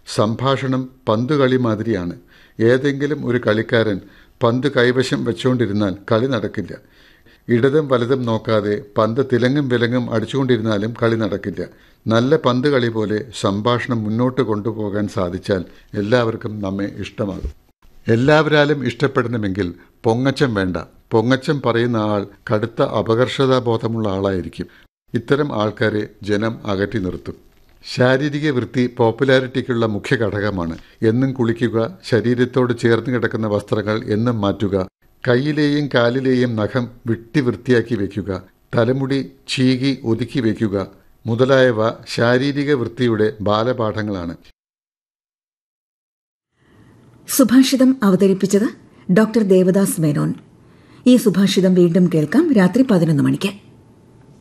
സംഭാഷണം പന്തുകളി മാതിരിയാണ് ഏതെങ്കിലും ഒരു കളിക്കാരൻ പന്ത് കൈവശം വെച്ചുകൊണ്ടിരുന്നാൽ കളി നടക്കില്ല ഇടതും വലതും നോക്കാതെ പന്ത് തിലങ്ങും വിലങ്ങും അടിച്ചുകൊണ്ടിരുന്നാലും കളി നടക്കില്ല നല്ല പന്ത് കളി പോലെ സംഭാഷണം മുന്നോട്ട് കൊണ്ടുപോകാൻ സാധിച്ചാൽ എല്ലാവർക്കും നമ്മെ ഇഷ്ടമാകും എല്ലാവരാലും ഇഷ്ടപ്പെടണമെങ്കിൽ പൊങ്ങച്ചം വേണ്ട പൊങ്ങച്ചം പറയുന്ന ആൾ കടുത്ത അപകർഷതാബോധമുള്ള ആളായിരിക്കും ഇത്തരം ആൾക്കാരെ ജനം അകറ്റി നിർത്തും ശാരീരിക വൃത്തി പോപ്പുലാരിറ്റിക്കുള്ള മുഖ്യ ഘടകമാണ് എന്നും കുളിക്കുക ശരീരത്തോട് ചേർന്ന് കിടക്കുന്ന വസ്ത്രങ്ങൾ എന്നും മാറ്റുക കൈയിലെയും കാലിലെയും നഖം വെട്ടി വൃത്തിയാക്കി വയ്ക്കുക തലമുടി ചീകി ഒതുക്കി വയ്ക്കുക മുതലായവ ശാരീരിക വൃത്തിയുടെ ബാലപാഠങ്ങളാണ് സുഭാഷിതം അവതരിപ്പിച്ചത് ഡോക്ടർ ദേവദാസ് മേനോൻ ഈ സുഭാഷിതം വീണ്ടും കേൾക്കാം രാത്രി പതിനൊന്ന് മണിക്ക്